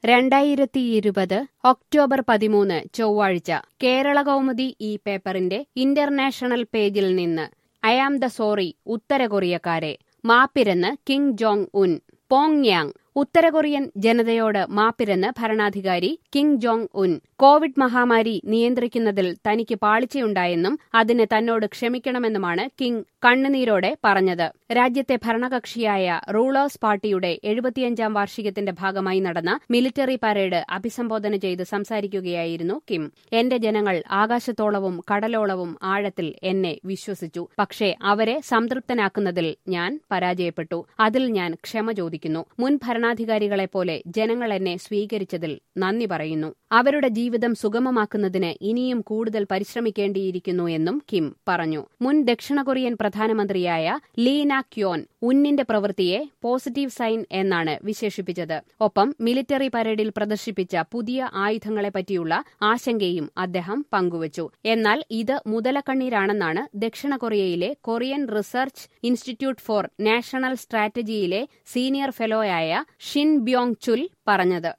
രണ്ടായിരത്തി ഇരുപത് ഒക്ടോബർ പതിമൂന്ന് ചൊവ്വാഴ്ച കേരള കൗമുദി ഈ പേപ്പറിന്റെ ഇന്റർനാഷണൽ പേജിൽ നിന്ന് ഐ ആം ദ സോറി ഉത്തര കൊറിയക്കാരെ മാപ്പിരെന്ന് കിം ജോങ് ഉൻ പോങ്യാങ് ഉത്തര കൊറിയൻ ജനതയോട് മാപ്പിരെന്ന് ഭരണാധികാരി കിം ജോങ് ഉൻ കോവിഡ് മഹാമാരി നിയന്ത്രിക്കുന്നതിൽ തനിക്ക് പാളിച്ചയുണ്ടായെന്നും അതിന് തന്നോട് ക്ഷമിക്കണമെന്നുമാണ് കിങ് കണ്ണുനീരോടെ പറഞ്ഞത് രാജ്യത്തെ ഭരണകക്ഷിയായ റൂളേഴ്സ് പാർട്ടിയുടെ എഴുപത്തിയഞ്ചാം വാർഷികത്തിന്റെ ഭാഗമായി നടന്ന മിലിറ്ററി പരേഡ് അഭിസംബോധന ചെയ്ത് സംസാരിക്കുകയായിരുന്നു കിം എന്റെ ജനങ്ങൾ ആകാശത്തോളവും കടലോളവും ആഴത്തിൽ എന്നെ വിശ്വസിച്ചു പക്ഷേ അവരെ സംതൃപ്തനാക്കുന്നതിൽ ഞാൻ പരാജയപ്പെട്ടു അതിൽ ഞാൻ ക്ഷമ ചോദിക്കുന്നു മുൻ ഭരണാധികാരികളെപ്പോലെ ജനങ്ങൾ എന്നെ സ്വീകരിച്ചതിൽ നന്ദി പറയുന്നു അവരുടെ ജീവിതം സുഗമമാക്കുന്നതിന് ഇനിയും കൂടുതൽ പരിശ്രമിക്കേണ്ടിയിരിക്കുന്നു എന്നും കിം പറഞ്ഞു മുൻ ദക്ഷിണ കൊറിയൻ പ്രധാനമന്ത്രിയായ ലീന ക്യോൻ ഉന്നിന്റെ പ്രവൃത്തിയെ പോസിറ്റീവ് സൈൻ എന്നാണ് വിശേഷിപ്പിച്ചത് ഒപ്പം മിലിറ്ററി പരേഡിൽ പ്രദർശിപ്പിച്ച പുതിയ ആയുധങ്ങളെപ്പറ്റിയുള്ള ആശങ്കയും അദ്ദേഹം പങ്കുവച്ചു എന്നാൽ ഇത് മുതലക്കണ്ണീരാണെന്നാണ് ദക്ഷിണ കൊറിയയിലെ Korean research institute for national സ്ട്രാറ്റജിയിലെ സീനിയർ ഫെലോയായ ഷിൻ ബ്യോങ് ചുൽ പറഞ്ഞത്